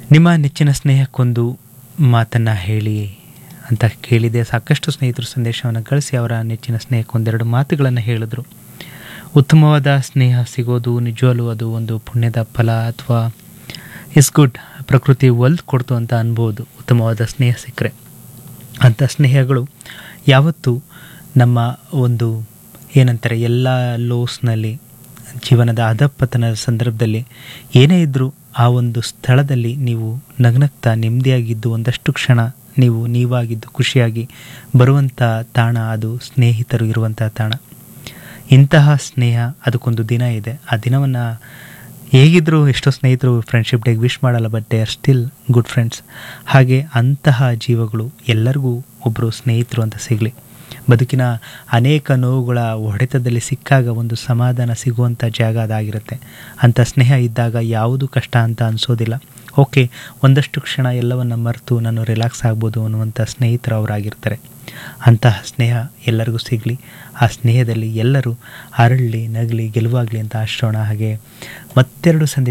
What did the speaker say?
ನಿಮ್ಮ ನೆಚ್ಚಿನ ಸ್ನೇಹಕ್ಕೊಂದು ಮಾತನ್ನು ಹೇಳಿ ಅಂತ ಕೇಳಿದೆ ಸಾಕಷ್ಟು ಸ್ನೇಹಿತರು ಸಂದೇಶವನ್ನು ಕಳಿಸಿ ಅವರ ನೆಚ್ಚಿನ ಸ್ನೇಹಕ್ಕೊಂದೆರಡು ಮಾತುಗಳನ್ನು ಹೇಳಿದ್ರು ಉತ್ತಮವಾದ ಸ್ನೇಹ ಸಿಗೋದು ನಿಜವಲ್ಲೂ ಅದು ಒಂದು ಪುಣ್ಯದ ಫಲ ಅಥವಾ ಇಸ್ ಗುಡ್ ಪ್ರಕೃತಿ ಒಲ್ದು ಕೊಡ್ತು ಅಂತ ಅನ್ಬೋದು ಉತ್ತಮವಾದ ಸ್ನೇಹ ಸಿಕ್ಕರೆ ಅಂಥ ಸ್ನೇಹಗಳು ಯಾವತ್ತೂ ನಮ್ಮ ಒಂದು ಏನಂತಾರೆ ಎಲ್ಲ ಲೋಸ್ನಲ್ಲಿ ಜೀವನದ ಅಧಪತನದ ಸಂದರ್ಭದಲ್ಲಿ ಏನೇ ಇದ್ದರೂ ಆ ಒಂದು ಸ್ಥಳದಲ್ಲಿ ನೀವು ನಗ್ನಗ್ತಾ ನೆಮ್ಮದಿಯಾಗಿದ್ದು ಒಂದಷ್ಟು ಕ್ಷಣ ನೀವು ನೀವಾಗಿದ್ದು ಖುಷಿಯಾಗಿ ಬರುವಂಥ ತಾಣ ಅದು ಸ್ನೇಹಿತರು ಇರುವಂಥ ತಾಣ ಇಂತಹ ಸ್ನೇಹ ಅದಕ್ಕೊಂದು ದಿನ ಇದೆ ಆ ದಿನವನ್ನು ಹೇಗಿದ್ದರೂ ಎಷ್ಟೋ ಸ್ನೇಹಿತರು ಫ್ರೆಂಡ್ಶಿಪ್ ಡೇಗೆ ವಿಶ್ ಮಾಡಲ್ಲ but they are still good friends ಹಾಗೆ ಅಂತಹ ಜೀವಗಳು ಎಲ್ಲರಿಗೂ ಒಬ್ಬರು ಸ್ನೇಹಿತರು ಅಂತ ಸಿಗಲಿ ಬದುಕಿನ ಅನೇಕ ನೋವುಗಳ ಹೊಡೆತದಲ್ಲಿ ಸಿಕ್ಕಾಗ ಒಂದು ಸಮಾಧಾನ ಸಿಗುವಂಥ ಜಾಗ ಅದಾಗಿರುತ್ತೆ ಅಂಥ ಸ್ನೇಹ ಇದ್ದಾಗ ಯಾವುದು ಕಷ್ಟ ಅಂತ ಅನಿಸೋದಿಲ್ಲ ಓಕೆ ಒಂದಷ್ಟು ಕ್ಷಣ ಎಲ್ಲವನ್ನು ಮರೆತು ನಾನು ರಿಲ್ಯಾಕ್ಸ್ ಆಗ್ಬೋದು ಅನ್ನುವಂಥ ಸ್ನೇಹಿತರು ಅವರಾಗಿರ್ತಾರೆ ಅಂತಹ ಸ್ನೇಹ ಎಲ್ಲರಿಗೂ ಸಿಗಲಿ ಆ ಸ್ನೇಹದಲ್ಲಿ ಎಲ್ಲರೂ ಅರಳಲಿ ನಗಲಿ ಗೆಲುವಾಗಲಿ ಅಂತ ಆಶೋಣ ಹಾಗೆ ಮತ್ತೆರಡು ಸಂದೇಶ